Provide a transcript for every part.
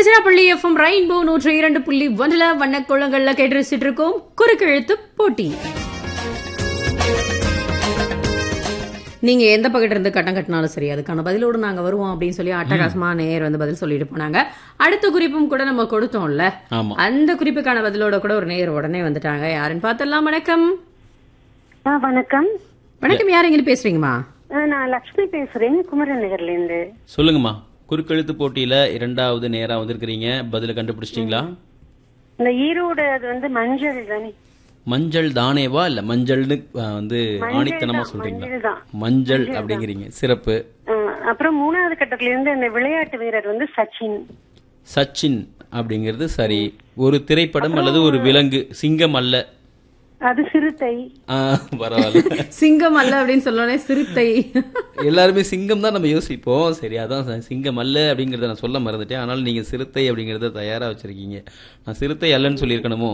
Tiruchirappalli FM rainbow நூற்றி இரண்டு புள்ளி ஒன்றுல வண்ணக்குளங்கள்ல கேட்டு ரசிச்சிட்டு இருக்கோம் குறுக்கெழுத்து போட்டி நீங்க எந்த பக்கத்துல இருந்து கட்டம் கட்டினாலும் சரி அதுக்கான பதிலோடு நாங்க வருவோம் அப்படின்னு சொல்லி அட்டகாசமா நேர் வந்து பதில் சொல்லிட்டு போனாங்க அடுத்த குறிப்பும் கூட நம்ம கொடுத்தோம்ல ஆமா அந்த குறிப்புக்கான பதிலோட கூட ஒரு நேர் உடனே வந்துட்டாங்க யாருன்னு பார்த்தலாம் வணக்கம் ஆ வணக்கம் வணக்கம் யார் எங்க பேசுறீங்கம்மா ஆ, நான் லக்ஷ்மி பேசுறேன் குமரன் நகர்ல இருந்து சொல்லுங்கம்மா குறுக்கெழுத்து போட்டியில இரண்டாவது நேரா வந்திருக்கிறீங்க பதில கண்டுபிடிச்சிட்டீங்களா இந்த ஈரோடு அது வந்து மஞ்சள் தானே மஞ்சள் தானேவா இல்ல மஞ்சள்னு அஹ், வந்து ஆணித்தனமா சொல்றீங்களா மஞ்சள் தான் மஞ்சள் அப்படிங்கிறீங்க சிறப்பு ஆ, அப்புறம் மூணாவது கட்டத்துல இருந்து இந்த விளையாட்டு வீரர் வந்து சச்சின் சச்சின் அப்படிங்கிறது சரி ஒரு திரைப்படம் அல்லது ஒரு விலங்கு சிங்கம் அல்ல அது சிறுத்தை ஆ, பரவாயில்ல சிங்கம் அல்ல அப்படின்னு சொல்லனே சிறுத்தை எல்லாருமே சிங்கம் தான் நம்ம யோசிப்போம் சரி அதான் ச- சிங்கம் அல்ல அப்படிங்கறத நான் சொல்ல மறந்துட்டேன் ஆனால் நீங்க சிறுத்தை அப்படிங்கறத தயாரா வச்சிருக்கீங்க நான் சிறுத்தை அல்லன்னு சொல்லியிருக்கணுமோ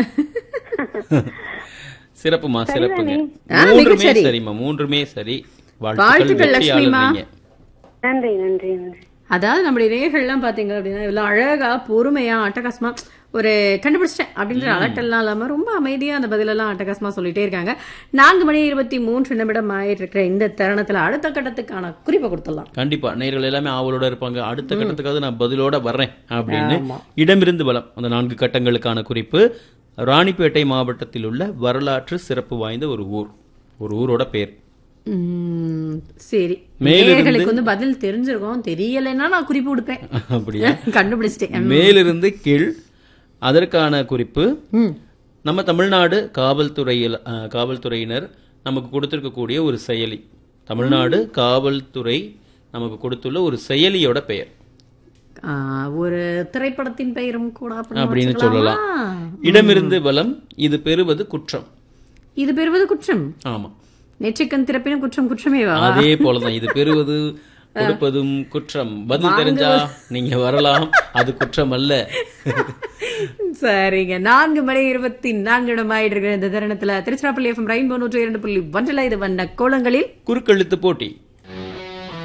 சிறப்புமா சிறப்புங்க ஆ, மிகச் மூன்றுமே சரி. சரிம்மா மூன்றுமே சரி வாழ்த்துக்கள், வாழ்த்துக்கள் லட்சுமிமா. வெற்றியாளர் நீங்க நன்றி நன்றி நன்றி அதாவது நம்முடைய நேர்கள்லாம் பாத்தீங்க அப்படின்னா இவ்வளவு அழகா பொறுமையா அட்டகாசமா ஒரு கண்டுபிடிச்சிட்டேன் அப்படின்ற அலட்டெல்லாம் இல்லாம ரொம்ப அமைதியா அந்த பதிலெல்லாம் அட்டகாசமா சொல்லிட்டே இருக்காங்க நான்கு மணி இருபத்தி மூன்று நிமிடம் ஆயிட்டு இருக்கிற இந்த தருணத்துல அடுத்த கட்டத்துக்கான குறிப்பை கொடுத்துடலாம் கண்டிப்பா நேர்கள் எல்லாமே ஆவலோட இருப்பாங்க அடுத்த கட்டத்துக்காவது நான் பதிலோட வர்றேன் அப்படின்னு இடமிருந்து பலம் அந்த நான்கு கட்டங்களுக்கான குறிப்பு ராணிப்பேட்டை மாவட்டத்தில் உள்ள வரலாற்று சிறப்பு வாய்ந்த ஒரு ஊர் ஒரு ஊரோட பேர் உம், சரி மேலிருந்து- நேர்களுக்கு வந்து பதில் தெரிஞ்சிருக்கும் தெரியலைன்னா நான் குறிப்பு கொடுப்பேன் அப்படியா கண்டுபிடிச்சிட்டேன் மேலிருந்து கீழ் அதற்கான குறிப்பு ம். நம்ம தமிழ்நாடு காவல்துறையில் அஹ், காவல்துறையினர் நமக்கு கொடுத்திருக்கக்கூடிய ஒரு செயலி தமிழ்நாடு காவல்துறை நமக்கு கொடுத்துள்ள ஒரு செயலியோட பெயர் ஆ, ஒரு திரைப்படத்தின் பெயரும் கூட அப்படின்னு அப்படின்னு வச்சுக்கலாமா? சொல்லலாம் இடமிருந்து பலம் இது பெறுவது குற்றம் இது பெறுவது குற்றம் ஆமா நெற்றிக்கண் திறப்பினும் குற்றம் குற்றமேவா அதே போலதான் இது பெறுவது கொடுப்பதும் குற்றம் பதில் தெரிஞ்சா நீங்க வரலாம் அது குற்றம் அல்ல சரிங்க நான்கு மணி இருபத்தி நான்கு இடம் ஆயிட்டு இருக்கிற இந்த தருணத்துல திருச்சிராப்பள்ளி எஃப்எம் ரெயின்போ நூற்றி இரண்டு புள்ளி ஒன்றில் இது வண்ண கோலங்களில் குறுக்கெழுத்து போட்டி